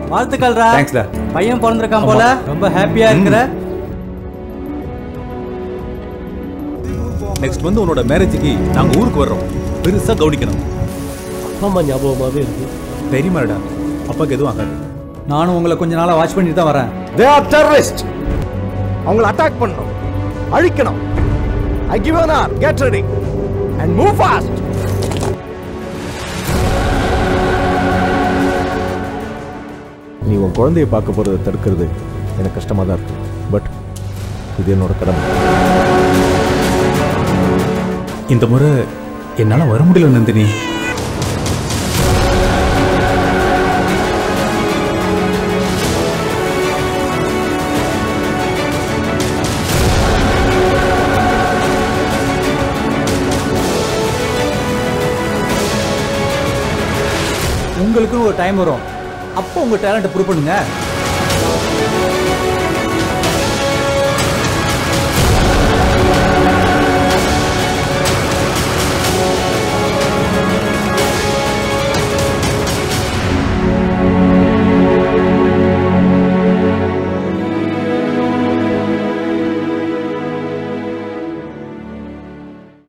வாழ்த்துக்கள்ரா தேங்க்ஸ்டா பையன் பிறந்திருக்கான் போல ரொம்ப ஹாப்பியா இருக்கிற நெக்ஸ்ட் வந்து உன்னோட மேரேஜுக்கு நாங்க ஊருக்கு வர்றோம் பெருசா கவனிக்கணும் அப்பா அம்மா ஞாபகமாவே இருக்கு தெரியுமாடா அப்பாக்கு எதுவும் ஆகாது நானும் உங்களை கொஞ்ச நாளா வாட்ச் பண்ணிட்டு தான் வரேன் தே ஆர் டெரரிஸ்ட் அவங்கள அட்டாக் பண்ணணும் அழிக்கணும் I give an hour get ready and move fast நீ உன் குழந்தைய பார்க்க போறதை தடுக்கிறது எனக்கு கஷ்டமா தான் இருக்கு பட் இது என்னோட கடமை இந்த முறை என்னால வர முடியல நந்தினி உங்களுக்குன்னு ஒரு டைம் வரும் அப்போ உங்க டேலண்ட்டை ப்ரூவ் பண்ணுங்க